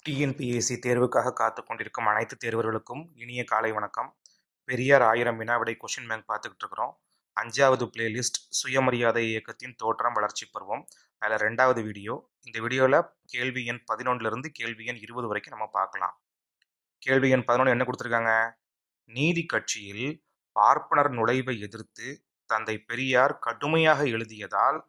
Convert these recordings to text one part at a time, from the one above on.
TNPSC தேர்வுக்காக காத்து கொண்டிருக்கும் அனைத்து தேர்வர்களுக்கும் இனிய காலை வணக்கம் பெரியார் ஆயிரம் வினாவிடை கொஷின் பேங்க் பார்த்துக்கிட்டு இருக்கிறோம் அஞ்சாவது பிளேலிஸ்ட் சுயமரியாதை இயக்கத்தின் தோற்றம் வளர்ச்சி பருவம் அதில் ரெண்டாவது வீடியோ இந்த வீடியோவில் கேள்வி எண் பதினொன்றுலேருந்து கேள்வி எண் இருபது வரைக்கும் நம்ம பார்க்கலாம் கேள்வி எண் பதினொன்று என்ன கொடுத்துருக்காங்க நீதி கட்சியில் பார்ப்பனர் நுழைவை எதிர்த்து தந்தை பெரியார் கடுமையாக எழுதியதால்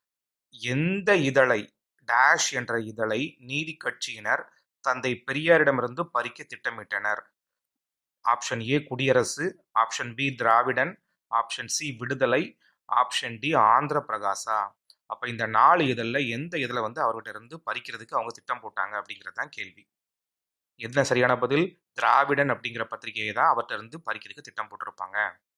எந்த இதழை டேஷ் என்ற இதழை நீதி கட்சியினர் தந்தை பெரியாரிடமிருந்து பறிக்க திட்டமிட்டனர் option A Kudiyarasu option B Dravidan option C Viduthalai option D Andhra Prakasa அப்ப இந்த நாலு இதழில் எந்த இதழை வந்து அவர்கிட்ட இருந்து பறிக்கிறதுக்கு அவங்க திட்டம் போட்டாங்க அப்படிங்கிறது தான் கேள்வி என்ன சரியான பதில் திராவிடன் அப்படிங்கிற பத்திரிகையை தான் அவர்கிட்ட இருந்து பறிக்கிறதுக்கு திட்டம் போட்டிருப்பாங்க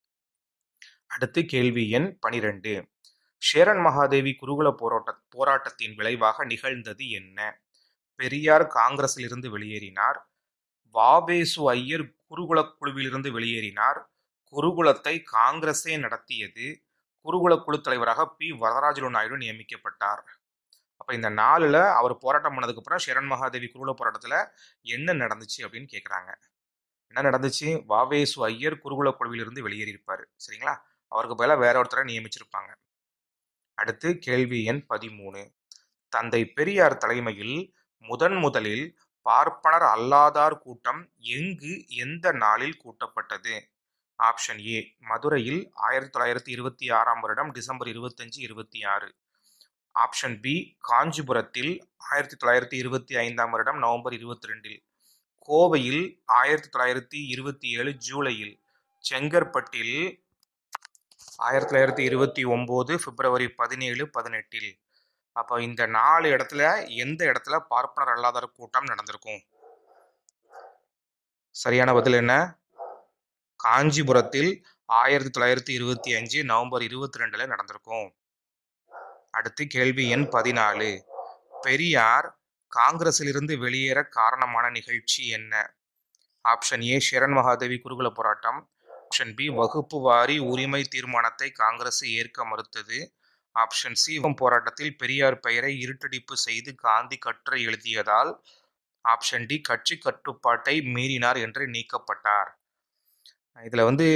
அடுத்து கேள்வி எண் பனிரெண்டு சேரன் மகாதேவி குருகுல போராட்ட போராட்டத்தின் விளைவாக நிகழ்ந்தது என்ன பெரியார் காங்கிரஸில் இருந்து வெளியேறினார் வாவேசு ஐயர் குருகுல குழுவிலிருந்து வெளியேறினார் குருகுலத்தை காங்கிரஸே நடத்தியது குருகுல குழு தலைவராக பி வரதராஜலு நாயுடு நியமிக்கப்பட்டார் அப்ப இந்த நாலுல அவர் போராட்டம் பண்ணதுக்கு அப்புறம் சேரன் மகாதேவி குருகுல போராட்டத்துல என்ன நடந்துச்சு அப்படின்னு கேக்குறாங்க என்ன நடந்துச்சு வாவேசு ஐயர் குருகுல குழுவிலிருந்து வெளியேறியிருப்பாரு சரிங்களா அவருக்கு பதிலாக வேற ஒருத்தரை நியமிச்சிருப்பாங்க அடுத்து கேள்வி எண் பதிமூணு தந்தை பெரியார் தலைமையில் முதன் முதலில் பார்ப்பனர் அல்லாதார் கூட்டம் எங்கு எந்த நாளில் கூட்டப்பட்டது ஆப்ஷன் ஏ மதுரையில் ஆயிரத்தி தொள்ளாயிரத்தி இருபத்தி ஆறாம் வருடம் டிசம்பர் இருபத்தஞ்சு இருபத்தி ஆறு ஆப்ஷன் பி காஞ்சிபுரத்தில் ஆயிரத்தி தொள்ளாயிரத்தி இருபத்தி ஐந்தாம் வருடம் நவம்பர் இருபத்தி ரெண்டில் கோவையில் ஆயிரத்தி தொள்ளாயிரத்தி இருபத்தி ஏழு ஜூலையில் செங்கற்பட்டில் ஆயிரத்தி தொள்ளாயிரத்தி இருபத்தி ஒம்பது பிப்ரவரி பதினேழு பதினெட்டில் அப்போ இந்த நாலு இடத்துல எந்த இடத்துல பார்ப்பனர் அல்லாதார் கூட்டம் நடந்திருக்கும் சரியான பதில் என்ன காஞ்சிபுரத்தில் ஆயிரத்தி தொள்ளாயிரத்தி இருபத்தி அஞ்சு நவம்பர் இருபத்தி ரெண்டுல நடந்திருக்கும் அடுத்து கேள்வி எண் பதினாலு பெரியார் காங்கிரஸிலிருந்து வெளியேற காரணமான நிகழ்ச்சி என்ன ஆப்ஷன் ஏ ஷரண் மகாதேவி குருகுல போராட்டம் ஆப்ஷன் பி வகுப்பு வாரி உரிமை தீர்மானத்தை காங்கிரஸ் ஏற்க மறுத்தது ஆப்ஷன் சி போராட்டத்தில் பெரியார் பெயரை இருட்டடிப்பு செய்து காந்தி கட்டுரை எழுதியதால் ஆப்ஷன் டி கட்சி கட்டுப்பாட்டை மீறினார் என்று நீக்கப்பட்டார் இதுல வந்து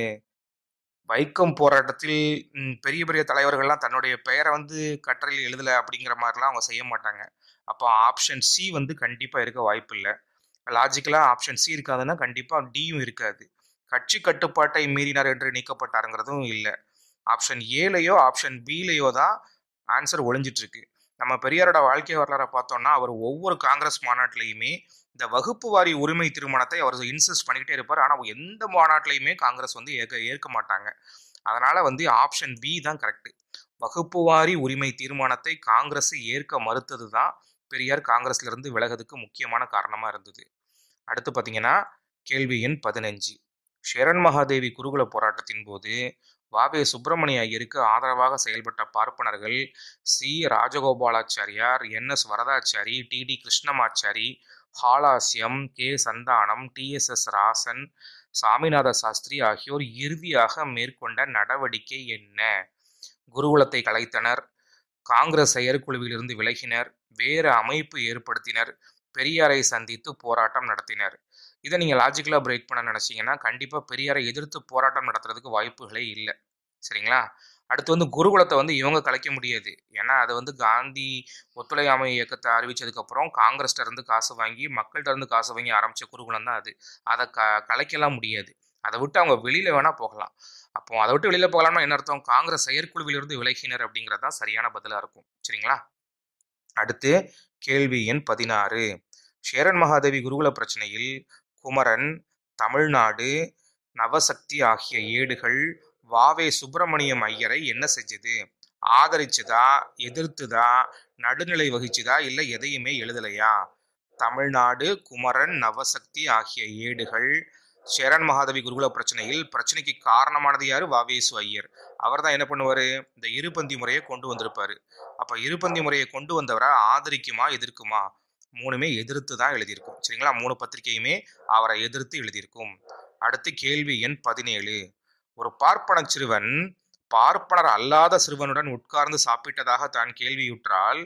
வைக்கம் போராட்டத்தில் பெரிய பெரிய தலைவர்கள்லாம் தன்னுடைய பெயரை வந்து கட்டுரையில் எழுதலை அப்படிங்கிற மாதிரிலாம் அவங்க செய்ய மாட்டாங்க அப்போ ஆப்ஷன் சி வந்து கண்டிப்பாக இருக்க வாய்ப்பு இல்லை லாஜிக்கலாக ஆப்ஷன் சி இருக்காதுன்னா கண்டிப்பாக டியும் இருக்காது கட்சி கட்டுப்பாட்டை மீறினார் என்று நீக்கப்பட்டாருங்கிறதும் இல்லை ஆப்ஷன் ஏலையோ ஆப்ஷன் பிலையோ தான் ஆன்சர் ஒளிஞ்சிட்டு இருக்கு நம்ம பெரியாரோட வாழ்க்கை வரலாறை பார்த்தோம்னா அவர் ஒவ்வொரு காங்கிரஸ் மாநாட்டிலையுமே இந்த வகுப்பு வாரி உரிமை திருமணத்தை அவர் இன்சிஸ்ட் பண்ணிக்கிட்டே இருப்பார் ஆனால் எந்த மாநாட்டிலையுமே காங்கிரஸ் வந்து ஏற்க ஏற்க மாட்டாங்க அதனால வந்து ஆப்ஷன் பி தான் கரெக்ட் வகுப்பு வாரி உரிமை தீர்மானத்தை காங்கிரஸ் ஏற்க மறுத்தது தான் பெரியார் காங்கிரஸ்ல இருந்து விலகிறதுக்கு முக்கியமான காரணமா இருந்தது அடுத்து பார்த்தீங்கன்னா கேள்வி எண் பதினஞ்சு ஷரண் மகாதேவி குருகுல போராட்டத்தின் போது வாவே சுப்பிரமணிய ஐயருக்கு ஆதரவாக செயல்பட்ட பார்ப்பனர்கள் C Rajagopalachariyar N S Varadachari T T Krishnamachari Halasyam K Santhanam T S S Rajan Saminatha Sastri ஆகியோர் இறுதியாக மேற்கொண்ட நடவடிக்கை என்ன குருகுலத்தை கலைத்தனர் காங்கிரஸ் செயற்குழுவிலிருந்து விலகினர் வேறு அமைப்பு ஏற்படுத்தினர் பெரியாரை சந்தித்து போராட்டம் நடத்தினர் இதை நீங்கள் லாஜிக்கலாக பிரேக் பண்ண நினச்சிங்கன்னா கண்டிப்பாக பெரியாரை எதிர்த்து போராட்டம் நடத்துறதுக்கு வாய்ப்புகளே இல்லை சரிங்களா அடுத்து வந்து குருகுலத்தை வந்து இவங்க கலைக்க முடியாது ஏன்னா அது வந்து காந்தி ஒத்துழையாமை இயக்கத்தை அறிவிச்சதுக்கப்புறம் காங்கிரஸ்ட இருந்து காசு வாங்கி மக்கள்கிட்ட இருந்து காசு வாங்கி ஆரம்பித்த குருகுலம் தான் அது அதை க கலைக்கலாம் முடியாது அதை விட்டு அவங்க வெளியில் வேணால் போகலாம் அப்போ அதை விட்டு வெளியில் போகலாம்னா என்ன அர்த்தம் காங்கிரஸ் செயற்குழுவிலிருந்து விலகினர் அப்படிங்கிறது தான் சரியான பதிலாக இருக்கும் சரிங்களா அடுத்து கேள்வி எண் பதினாறு சேரன் மகாதேவி குருகுல பிரச்சனையில் குமரன் தமிழ்நாடு நவசக்தி ஆகிய ஏடுகள் வாவே சுப்பிரமணியம் ஐயரை என்ன செஞ்சது ஆதரிச்சுதா எதிர்த்துதா நடுநிலை வகிச்சுதா இல்லை எதையுமே எழுதலையா தமிழ்நாடு குமரன் நவசக்தி ஆகிய ஏடுகள் சேரன் மகாதேவி குருகுல பிரச்சனையில் பிரச்சனைக்கு காரணமானது யாரு வாவேசு ஐயர் அவர் தான் என்ன பண்ணுவாரு இந்த இருபந்தி முறையை கொண்டு வந்திருப்பாரு அப்ப இருபந்தி முறையை கொண்டு வந்தவரை ஆதரிக்குமா எதிர்க்குமா மூணுமே எதிர்த்து தான் எழுதியிருக்கும் சரிங்களா மூணு பத்திரிகையுமே அவரை எதிர்த்து எழுதியிருக்கும் அடுத்து கேள்வி எண் பதினேழு ஒரு பார்ப்பன சிறுவன் பார்ப்பனர் அல்லாத சிறுவனுடன் உட்கார்ந்து சாப்பிட்டதாக தான் கேள்வியுற்றால்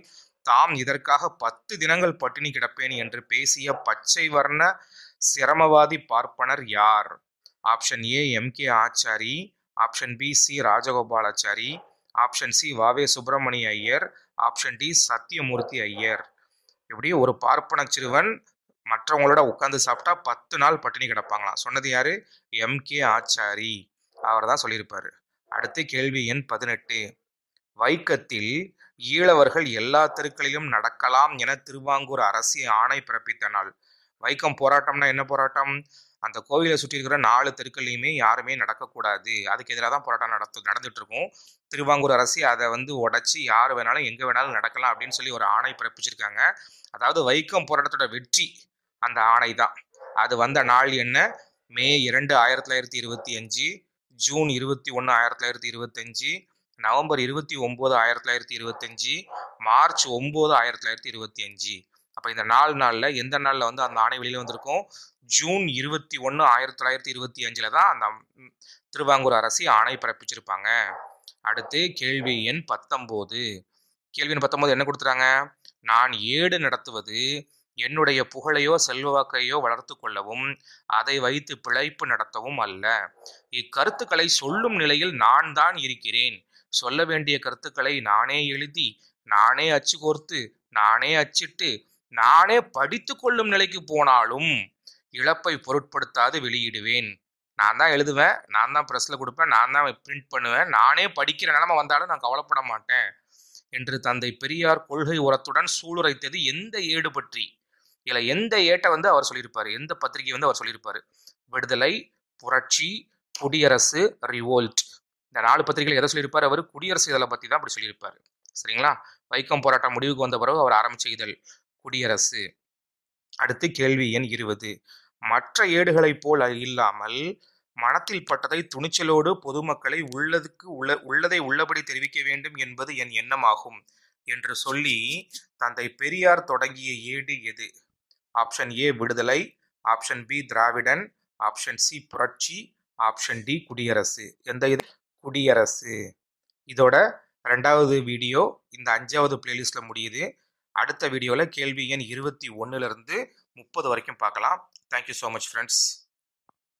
தாம் இதற்காக பத்து தினங்கள் பட்டினி கிடப்பேன் என்று பேசிய பச்சை வர்ண சிரமவாதி பார்ப்பனர் யார் option A M K Achari option B C Rajagopalachari option C வாவே சுப்பிரமணிய ஐயர் ஆப்ஷன் டி சத்தியமூர்த்தி ஐயர் இப்படி ஒரு பார்ப்பன சிறுவன் மற்றவங்களோட உட்காந்து சாப்பிட்டா பத்து நாள் பட்டினி கிடப்பாங்களாம் சொன்னது யாரு எம் கே ஆச்சாரி அவர் தான் சொல்லியிருப்பாரு அடுத்து கேள்வி எண் பதினெட்டு வைக்கத்தில் ஈழவர்கள் எல்லா தெருக்களிலும் நடக்கலாம் என திருவாங்கூர் அரசு ஆணை பிறப்பித்த நாள் வைக்கம் போராட்டம்னா என்ன போராட்டம் அந்த கோவிலை சுற்றி இருக்கிற நாலு தெருக்கள்லையுமே யாருமே நடக்கக்கூடாது அதுக்கு எதிராக தான் போராட்டம் நடத்து நடந்துட்டு இருக்கும் திருவாங்கூர் அரசி அதை வந்து உடைச்சி யார் வேணாலும் எங்கே வேணாலும் நடக்கலாம் அப்படின்னு சொல்லி ஒரு ஆணை பிறப்பிச்சிருக்காங்க அதாவது வைக்கம் போராட்டத்தோட வெற்றி அந்த ஆணை தான் அது வந்த நாள் என்ன மே இரண்டு ஆயிரத்தி தொள்ளாயிரத்தி இருபத்தி அஞ்சு ஜூன் இருபத்தி ஒன்று ஆயிரத்தி தொள்ளாயிரத்தி இருபத்தஞ்சு நவம்பர் இருபத்தி ஒம்பது ஆயிரத்தி தொள்ளாயிரத்தி இருபத்தஞ்சு மார்ச் ஒம்பது ஆயிரத்தி தொள்ளாயிரத்தி இருபத்தி அஞ்சு அப்போ இந்த நாலு நாளில் எந்த நாளில் வந்து அந்த ஆணை வெளியில் வந்திருக்கும் ஜூன் இருபத்தி ஒன்று ஆயிரத்தி தொள்ளாயிரத்தி இருபத்தி அஞ்சில் தான் அந்த ம், திருவாங்கூர் அரசி ஆணை பிறப்பிச்சிருப்பாங்க அடுத்து கேள்வி எண் பத்தொம்போது கேள்வி எண் பத்தொம்போது என்ன கொடுத்துறாங்க நான் ஏடு நடத்துவது என்னுடைய புகழையோ செல்வாக்கையோ வளர்த்து கொள்ளவும் அதை வைத்து பிழைப்பு நடத்தவும் அல்ல இக்கருத்துக்களை சொல்லும் நிலையில் நான் தான் இருக்கிறேன் சொல்ல வேண்டிய கருத்துக்களை நானே எழுதி நானே அச்சு கோர்த்து நானே அச்சிட்டு நானே படித்து கொள்ளும் நிலைக்கு போனாலும் இழப்பை பொருட்படுத்தாது வெளியிடுவேன் நான் தான் எழுதுவேன் நான் தான் ப்ரெஸ்ல கொடுப்பேன் நான் தான் பிரிண்ட் பண்ணுவேன் நானே படிக்கிற நிலைமை வந்தாலும் நான் கவலைப்பட மாட்டேன் என்று தந்தை பெரியார் கொள்கை உரத்துடன் சூளுரைத்தது எந்த ஏடு பற்றி இதுல எந்த ஏட்டை வந்து அவர் சொல்லியிருப்பாரு எந்த பத்திரிகை வந்து அவர் சொல்லியிருப்பாரு விடுதலை புரட்சி குடியரசு ரிவோல்ட் இந்த நாலு பத்திரிகைகள் எதை சொல்லியிருப்பாரு அவர் குடியரசு இதழை பத்தி தான் அப்படி சொல்லியிருப்பாரு சரிங்களா வைக்கம் போராட்டம் முடிவுக்கு வந்த பிறகு அவர் ஆரம்பிச்ச இதழ் குடியரசு அடுத்து கேள்வி எண் இருபது மற்ற ஏடுகளைப் போல் இல்லாமல் மனத்தில் பட்டதை துணிச்சலோடு பொதுமக்களை உள்ளதுக்கு உள்ள உள்ளதை உள்ளபடி தெரிவிக்க வேண்டும் என்பது என் எண்ணமாகும் என்று சொல்லி தந்தை பெரியார் தொடங்கிய ஏடு எது option A Viduthalai option B Dravidan option C Puratchi option D Kudiyarasu எந்த இது குடியரசு இதோட ரெண்டாவது வீடியோ இந்த அஞ்சாவது பிளேலிஸ்ட்ல முடியுது அடுத்த வீடியோவில் கேள்வி எண் இருபத்தி ஒன்னுலேருந்து முப்பது வரைக்கும் பார்க்கலாம் தேங்க்யூ ஸோ மச் ஃப்ரெண்ட்ஸ்